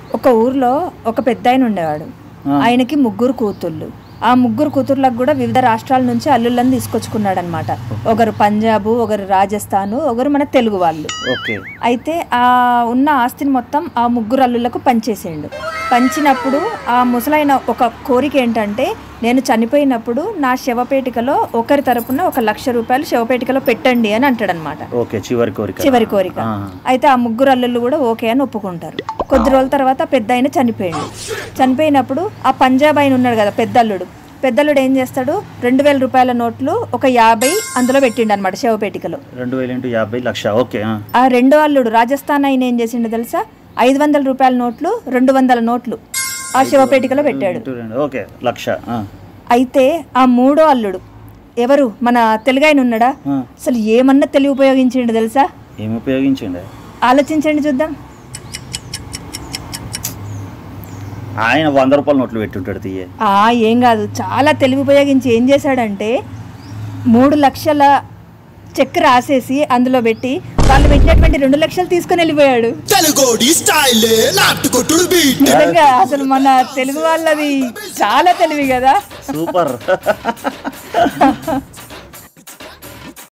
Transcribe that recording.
ఒక ఊర్లో ఒక పెద్ద ఆయన ఉండేవాడు ఆయనకి ముగ్గురు కూతుళ్ళు ఆ ముగ్గురు కూతుర్లకు కూడా వివిధ రాష్ట్రాల నుంచి అల్లుళ్ళని తీసుకొచ్చుకున్నాడు అనమాట ఒకరు పంజాబ్ ఒకరు రాజస్థాన్ ఒకరు మన తెలుగు వాళ్ళు ఓకే అయితే ఆ ఉన్న ఆస్తిని మొత్తం ఆ ముగ్గురు అల్లులకు పంచేసిండు పంచినప్పుడు ఆ ముసలైన ఒక కోరిక ఏంటంటే నేను చనిపోయినప్పుడు నా శవపేటికలో ఒకరి తరపున ఒక లక్ష రూపాయలు శవపేటికలో పెట్టండి అని అంటాడనమాట ఓకే చివరి కోరిక చివరి కోరిక ఆ. అయితే ఆ ముగ్గురు అల్లుళ్ళు కూడా ఓకే అని ఒప్పుకుంటారు కొద్ది రోజుల తర్వాత పెద్ద ఆయన చనిపోయాడు చనిపోయినప్పుడు ఆ పంజాబ్ ఆయన ఉన్నాడు కదా పెద్ద అల్లుడు పెద్ద అల్లుడు ఏం చేస్తాడు రెండు వేల రూపాయల నోట్లు ఒక యాభై అందులో పెట్టిండు అనమాట శవపేటికలో రెండు వేలు ఇంటూ యాభై లక్ష ఓకే ఆ. ఆ రెండో అల్లుడు రాజస్థాన్ ఆయన ఏం చేసిండో తెలుసా ఐదు వందల రూపాయల నోట్లు రెండు వందల నోట్లు ఆ శవపేటికలో పెట్టాడు ఇంటూ రెండు ఓకే లక్ష ఆ. అయితే ఆ మూడో అల్లుడు ఎవరు మన తెలుగు ఆయన ఉన్నాడా ఆ. అసలు ఏమన్నా తెలివి ఉపయోగించిండు తెలుసా ఏమి ఉపయోగించండి ఆలోచించండి చూద్దాం ఆయన వంద రూపాయల నోట్లు పెట్టుంటాడు తీయే ఆ ఏం కాదు చాలా తెలివి ఉపయోగించి ఏం చేశాడంటే మూడు లక్షల చెక్ రాసేసి అందులో పెట్టి వాళ్ళు పెట్టినటువంటి రెండు లక్షలు తీసుకొని వెళ్ళిపోయాడు తెలుగోడి స్టైల్ నాటుకొట్టుడు బీట్ నిజంగా అసలు మన తెలుగు వాళ్ళది చాలా తెలివి కదా సూపర్